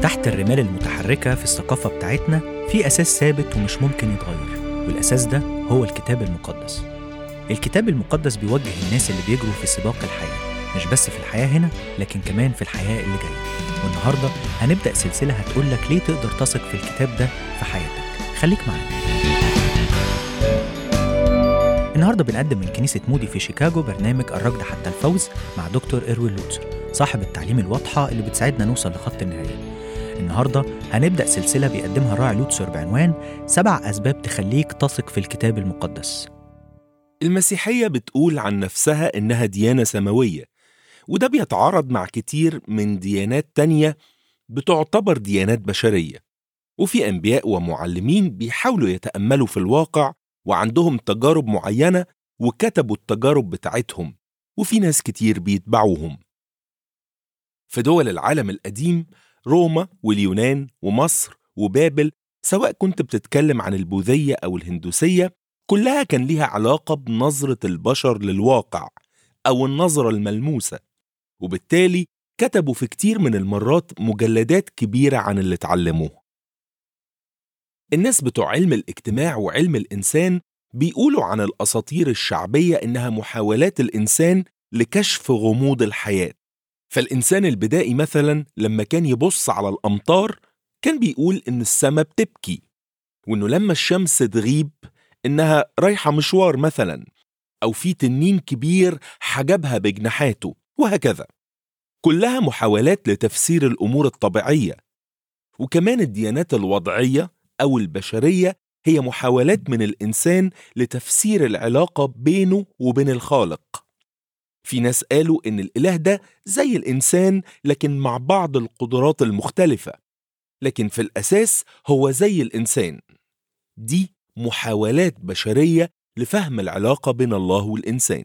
تحت الرمال المتحركة في الثقافة بتاعتنا في أساس ثابت ومش ممكن يتغير والأساس ده هو الكتاب المقدس الكتاب المقدس بيوجه الناس اللي بيجروا في سباق الحياة مش بس في الحياة هنا لكن كمان في الحياة اللي جاية والنهاردة هنبدأ سلسلة هتقول لك ليه تقدر تثق في الكتاب ده في حياتك خليك معانا النهارده بنقدم من كنيسة مودي في شيكاغو برنامج الركض حتى الفوز مع دكتور إروين لوتسر صاحب التعليم الواضحة اللي بتساعدنا نوصل لخط النهاية النهارده هنبدأ سلسلة بيقدمها الراعي لوتسر بعنوان سبع أسباب تخليك تثق في الكتاب المقدس المسيحية بتقول عن نفسها إنها ديانة سماوية وده بيتعارض مع كتير من ديانات تانية بتعتبر ديانات بشرية وفي أنبياء ومعلمين بيحاولوا يتأملوا في الواقع وعندهم تجارب معينة وكتبوا التجارب بتاعتهم وفي ناس كتير بيتبعوهم في دول العالم القديم روما واليونان ومصر وبابل سواء كنت بتتكلم عن البوذية أو الهندوسية كلها كان ليها علاقة بنظرة البشر للواقع أو النظرة الملموسة وبالتالي كتبوا في كتير من المرات مجلدات كبيرة عن اللي اتعلموه الناس بتوع علم الاجتماع وعلم الإنسان بيقولوا عن الأساطير الشعبية إنها محاولات الإنسان لكشف غموض الحياة فالإنسان البدائي مثلا لما كان يبص على الأمطار كان بيقول إن السماء بتبكي وإنه لما الشمس تغيب إنها رايحة مشوار مثلا أو في تنين كبير حجبها بجناحاته وهكذا كلها محاولات لتفسير الأمور الطبيعية وكمان الديانات الوضعية أو البشرية هي محاولات من الإنسان لتفسير العلاقة بينه وبين الخالق في ناس قالوا إن الإله ده زي الإنسان لكن مع بعض القدرات المختلفة لكن في الأساس هو زي الإنسان دي محاولات بشرية لفهم العلاقة بين الله والإنسان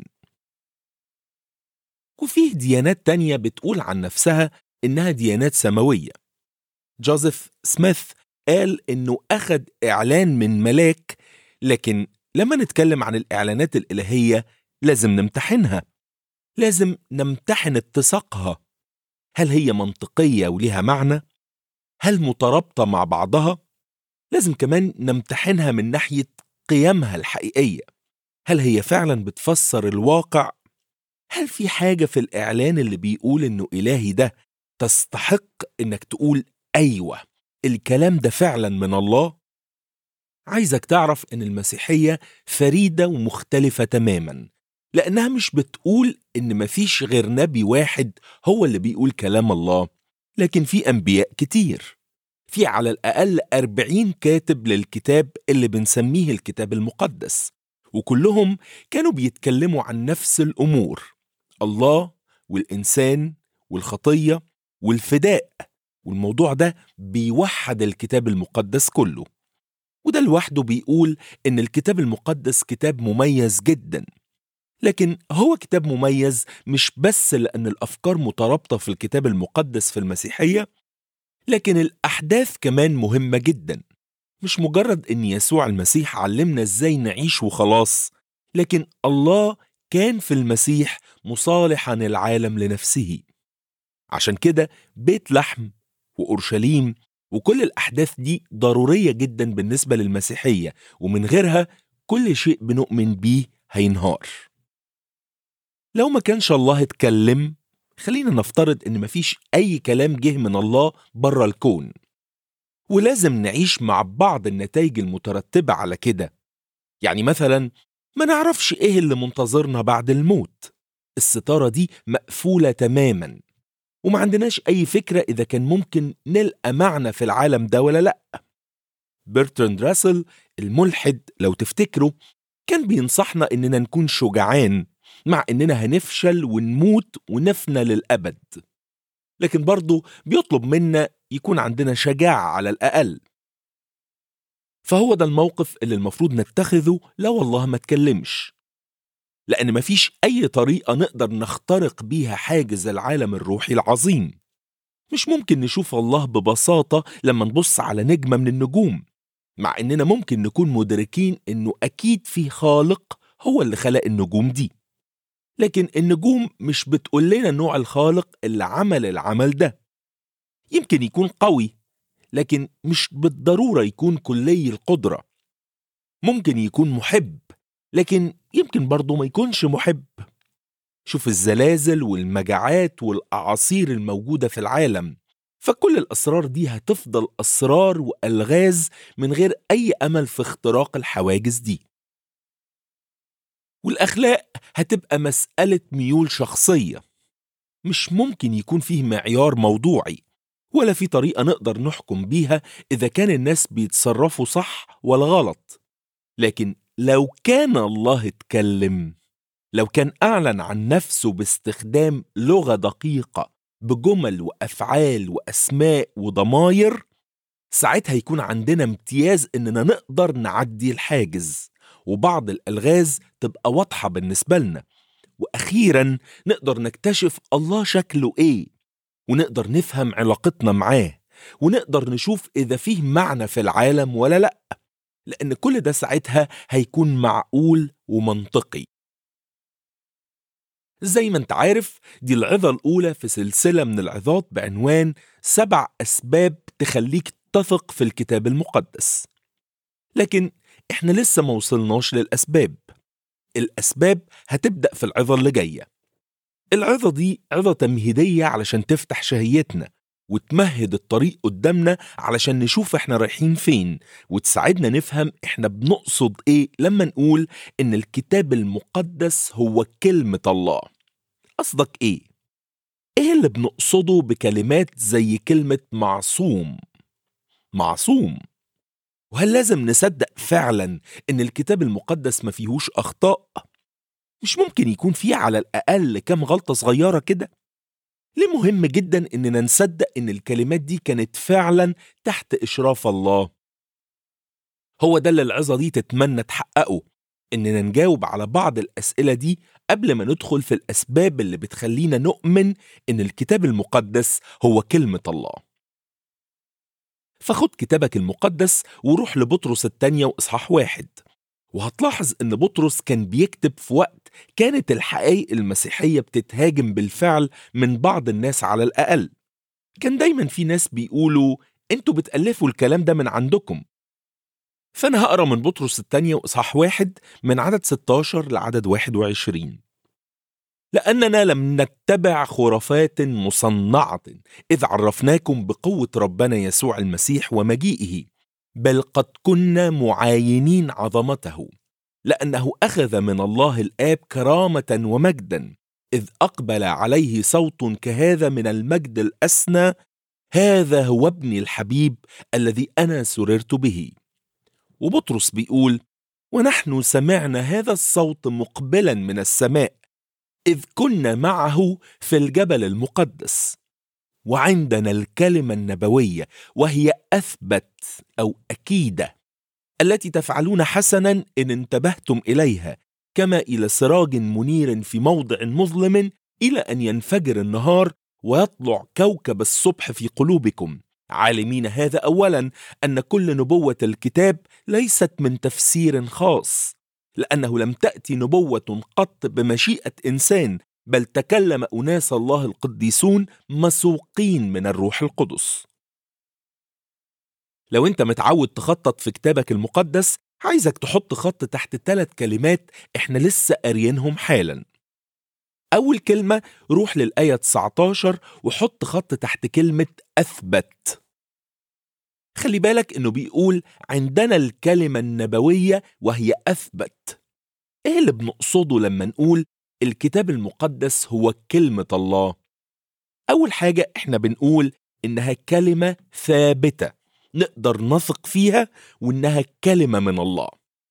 وفيه ديانات تانية بتقول عن نفسها إنها ديانات سماوية جوزيف سميث قال إنه أخد إعلان من ملاك لكن لما نتكلم عن الإعلانات الإلهية لازم نمتحنها لازم نمتحن اتساقها هل هي منطقية وليها معنى؟ هل مترابطة مع بعضها؟ لازم كمان نمتحنها من ناحية قيمها الحقيقية هل هي فعلا بتفسر الواقع؟ هل في حاجة في الإعلان اللي بيقول إنه إلهي ده تستحق إنك تقول أيوة الكلام ده فعلا من الله؟ عايزك تعرف إن المسيحية فريدة ومختلفة تماما لأنها مش بتقول إن مفيش غير نبي واحد هو اللي بيقول كلام الله لكن في أنبياء كتير في على الأقل أربعين كاتب للكتاب اللي بنسميه الكتاب المقدس وكلهم كانوا بيتكلموا عن نفس الأمور الله والإنسان والخطية والفداء والموضوع ده بيوحد الكتاب المقدس كله وده لوحده بيقول إن الكتاب المقدس كتاب مميز جدا لكن هو كتاب مميز مش بس لأن الأفكار مترابطة في الكتاب المقدس في المسيحية لكن الأحداث كمان مهمة جدا مش مجرد إن يسوع المسيح علمنا إزاي نعيش وخلاص لكن الله كان في المسيح مصالحا العالم لنفسه عشان كده بيت لحم وأورشليم وكل الأحداث دي ضرورية جدا بالنسبة للمسيحية ومن غيرها كل شيء بنؤمن بيه هينهار لو ما كانش الله اتكلم خلينا نفترض ان مفيش اي كلام جه من الله بره الكون ولازم نعيش مع بعض النتائج المترتبة على كده يعني مثلا ما نعرفش ايه اللي منتظرنا بعد الموت الستارة دي مقفولة تماما وما عندناش اي فكرة اذا كان ممكن نلقى معنى في العالم ده ولا لا برتراند راسل الملحد لو تفتكروا كان بينصحنا اننا نكون شجعان مع إننا هنفشل ونموت ونفنى للأبد لكن برضه بيطلب منا يكون عندنا شجاعة على الأقل فهو ده الموقف اللي المفروض نتخذه لو الله ما تكلمش لأن مفيش أي طريقة نقدر نخترق بيها حاجز العالم الروحي العظيم مش ممكن نشوف الله ببساطة لما نبص على نجمة من النجوم مع إننا ممكن نكون مدركين إنه أكيد في خالق هو اللي خلق النجوم دي لكن النجوم مش بتقول لنا نوع الخالق اللي عمل العمل ده يمكن يكون قوي لكن مش بالضرورة يكون كلي القدرة ممكن يكون محب لكن يمكن برضه ما يكونش محب شوف الزلازل والمجاعات والأعاصير الموجودة في العالم فكل الأسرار دي هتفضل أسرار وألغاز من غير أي أمل في اختراق الحواجز دي والأخلاق هتبقى مسألة ميول شخصية مش ممكن يكون فيه معيار موضوعي ولا في طريقة نقدر نحكم بيها إذا كان الناس بيتصرفوا صح ولا غلط لكن لو كان الله اتكلم لو كان أعلن عن نفسه باستخدام لغة دقيقة بجمل وأفعال وأسماء وضماير ساعتها يكون عندنا امتياز إننا نقدر نعدي الحاجز وبعض الألغاز تبقى واضحة بالنسبة لنا وأخيرا نقدر نكتشف الله شكله إيه ونقدر نفهم علاقتنا معاه ونقدر نشوف إذا فيه معنى في العالم ولا لأ لأن كل ده ساعتها هيكون معقول ومنطقي زي ما انت عارف دي العظة الأولى في سلسلة من العظات بعنوان سبع أسباب تخليك تثق في الكتاب المقدس لكن احنا لسه ما وصلناش للأسباب الأسباب هتبدأ في العظة اللي جاية العظة دي عظة تمهيدية علشان تفتح شهيتنا وتمهد الطريق قدامنا علشان نشوف احنا رايحين فين وتساعدنا نفهم احنا بنقصد ايه لما نقول ان الكتاب المقدس هو كلمة الله قصدك ايه؟ ايه اللي بنقصده بكلمات زي كلمة معصوم؟ معصوم وهل لازم نصدق فعلا ان الكتاب المقدس ما فيهوش اخطاء؟ مش ممكن يكون فيه على الاقل كام غلطة صغيرة كده؟ ليه مهم جدا اننا نصدق ان الكلمات دي كانت فعلا تحت اشراف الله هو ده اللي العظه دي تتمنى تحققه اننا نجاوب على بعض الاسئله دي قبل ما ندخل في الاسباب اللي بتخلينا نؤمن ان الكتاب المقدس هو كلمه الله فخد كتابك المقدس وروح لبطرس الثانية وإصحاح واحد وهتلاحظ إن بطرس كان بيكتب في وقت كانت الحقائق المسيحية بتتهاجم بالفعل من بعض الناس على الأقل كان دايما في ناس بيقولوا انتوا بتألفوا الكلام ده من عندكم فأنا هقرأ من بطرس الثانية وإصحاح واحد من عدد 16 لعدد 21 لأننا لم نتبع خرافات مصنعة إذ عرفناكم بقوة ربنا يسوع المسيح ومجيئه بل قد كنا معاينين عظمته لأنه أخذ من الله الآب كرامة ومجدا إذ أقبل عليه صوت كهذا من المجد الأسنى هذا هو ابني الحبيب الذي أنا سررت به وبطرس بيقول ونحن سمعنا هذا الصوت مقبلا من السماء إذ كنا معه في الجبل المقدس وعندنا الكلمة النبوية وهي أثبت أو أكيدة التي تفعلون حسنا إن انتبهتم إليها كما إلى سراج منير في موضع مظلم إلى أن ينفجر النهار ويطلع كوكب الصبح في قلوبكم عالمين هذا أولا أن كل نبوة الكتاب ليست من تفسير خاص لأنه لم تأتي نبوة قط بمشيئة إنسان بل تكلم أناس الله القديسون مسوقين من الروح القدس لو أنت متعود تخطط في كتابك المقدس عايزك تحط خط تحت ثلاث كلمات احنا لسه قاريينهم حالا أول كلمة روح للآية 19 وحط خط تحت كلمة أثبت خلي بالك إنه بيقول عندنا الكلمة النبوية وهي أثبت إيه اللي بنقصده لما نقول الكتاب المقدس هو كلمة الله أول حاجة إحنا بنقول إنها كلمة ثابتة نقدر نثق فيها وإنها كلمة من الله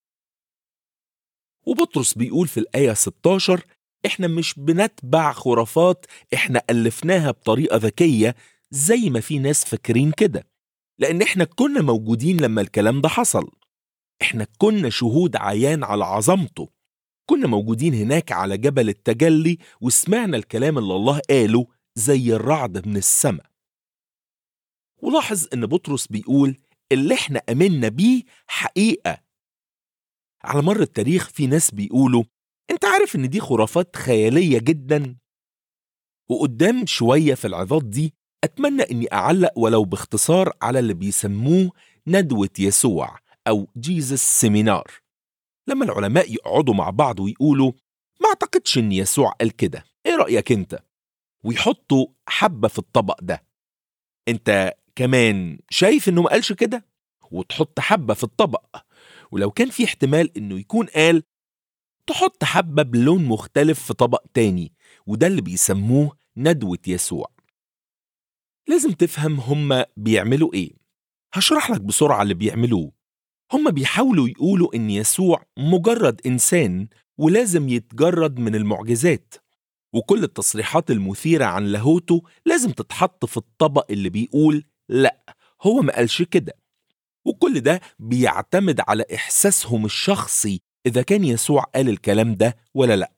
وبطرس بيقول في الآية 16 إحنا مش بنتبع خرافات إحنا ألفناها بطريقة ذكية زي ما في ناس فاكرين كده لأن إحنا كنا موجودين لما الكلام ده حصل إحنا كنا شهود عيان على عظمته كنا موجودين هناك على جبل التجلي وسمعنا الكلام اللي الله قاله زي الرعد من السماء ولاحظ ان بطرس بيقول اللي احنا امنا بيه حقيقه على مر التاريخ في ناس بيقولوا انت عارف ان دي خرافات خياليه جدا وقدام شويه في العظات دي أتمنى إني أعلق ولو باختصار على اللي بيسموه ندوة يسوع أو جيزس سيمينار لما العلماء يقعدوا مع بعض ويقولوا ما أعتقدش إن يسوع قال كده إيه رأيك أنت؟ ويحطوا حبة في الطبق ده أنت كمان شايف إنه ما قالش كده؟ وتحط حبة في الطبق ولو كان في احتمال إنه يكون قال تحط حبة بلون مختلف في طبق تاني وده اللي بيسموه ندوة يسوع لازم تفهم هما بيعملوا ايه هشرح لك بسرعة اللي بيعملوه هما بيحاولوا يقولوا إن يسوع مجرد إنسان ولازم يتجرد من المعجزات وكل التصريحات المثيرة عن لاهوته لازم تتحط في الطبق اللي بيقول لأ هو ما قالش كده وكل ده بيعتمد على إحساسهم الشخصي إذا كان يسوع قال الكلام ده ولا لأ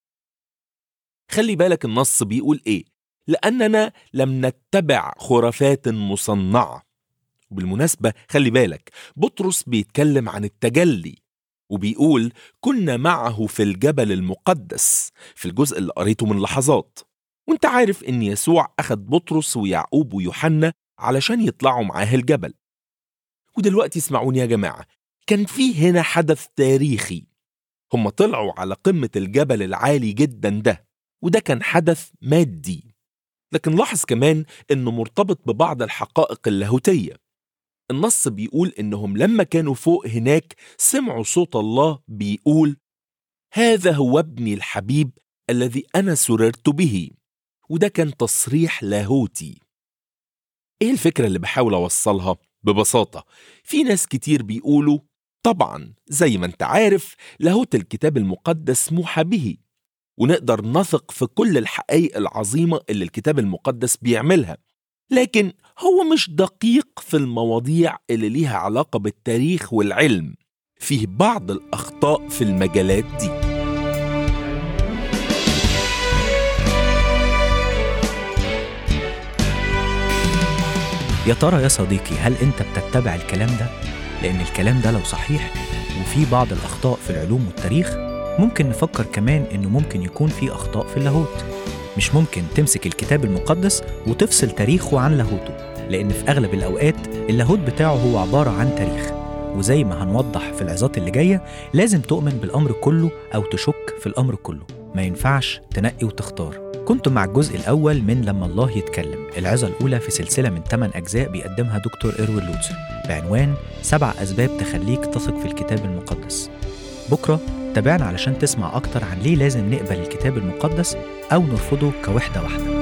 خلي بالك النص بيقول إيه لأننا لم نتبع خرافات مصنعة وبالمناسبة خلي بالك بطرس بيتكلم عن التجلي وبيقول كنا معه في الجبل المقدس في الجزء اللي قريته من لحظات وانت عارف ان يسوع أخد بطرس ويعقوب ويوحنا علشان يطلعوا معاه الجبل ودلوقتي اسمعوني يا جماعة كان في هنا حدث تاريخي هم طلعوا على قمة الجبل العالي جدا ده وده كان حدث مادي لكن لاحظ كمان انه مرتبط ببعض الحقائق اللاهوتيه النص بيقول انهم لما كانوا فوق هناك سمعوا صوت الله بيقول هذا هو ابني الحبيب الذي انا سررت به وده كان تصريح لاهوتي ايه الفكره اللي بحاول اوصلها ببساطه في ناس كتير بيقولوا طبعا زي ما انت عارف لاهوت الكتاب المقدس موحى به ونقدر نثق في كل الحقائق العظيمة اللي الكتاب المقدس بيعملها لكن هو مش دقيق في المواضيع اللي ليها علاقة بالتاريخ والعلم فيه بعض الأخطاء في المجالات دي يا ترى يا صديقي هل انت بتتبع الكلام ده؟ لأن الكلام ده لو صحيح وفي بعض الأخطاء في العلوم والتاريخ ممكن نفكر كمان إنه ممكن يكون في أخطاء في اللاهوت مش ممكن تمسك الكتاب المقدس وتفصل تاريخه عن لاهوته لأن في أغلب الأوقات اللاهوت بتاعه هو عبارة عن تاريخ وزي ما هنوضح في العظات اللي جاية لازم تؤمن بالأمر كله أو تشك في الأمر كله ما ينفعش تنقي وتختار كنت مع الجزء الأول من لما الله يتكلم العظة الأولى في سلسلة من 8 أجزاء بيقدمها دكتور إروين لوتسر بعنوان سبع أسباب تخليك تثق في الكتاب المقدس بكرة تابعنا علشان تسمع أكتر عن ليه لازم نقبل الكتاب المقدس أو نرفضه كوحدة واحدة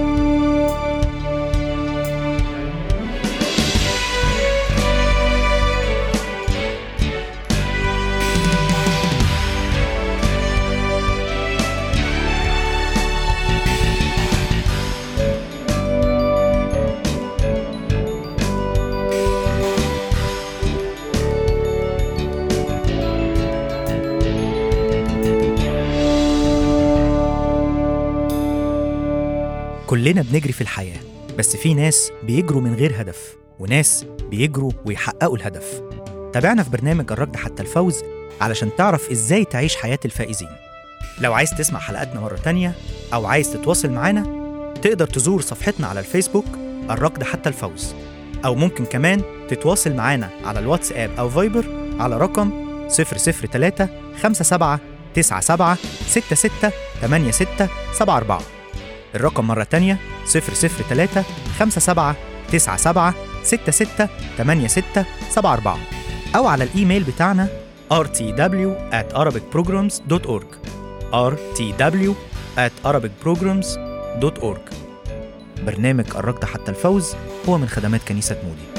كلنا بنجري في الحياة بس في ناس بيجروا من غير هدف وناس بيجروا ويحققوا الهدف تابعنا في برنامج الركض حتى الفوز علشان تعرف ازاي تعيش حياة الفائزين لو عايز تسمع حلقاتنا مرة تانية أو عايز تتواصل معانا تقدر تزور صفحتنا على الفيسبوك الركض حتى الفوز أو ممكن كمان تتواصل معانا على الواتساب أو فايبر على رقم 003 57 97 66 86 74 الرقم مرة تانية 003 57 97 66 86 74 أو على الإيميل بتاعنا rtw at arabicprograms.org rtw at arabicprograms.org برنامج الركض حتى الفوز هو من خدمات كنيسة مودي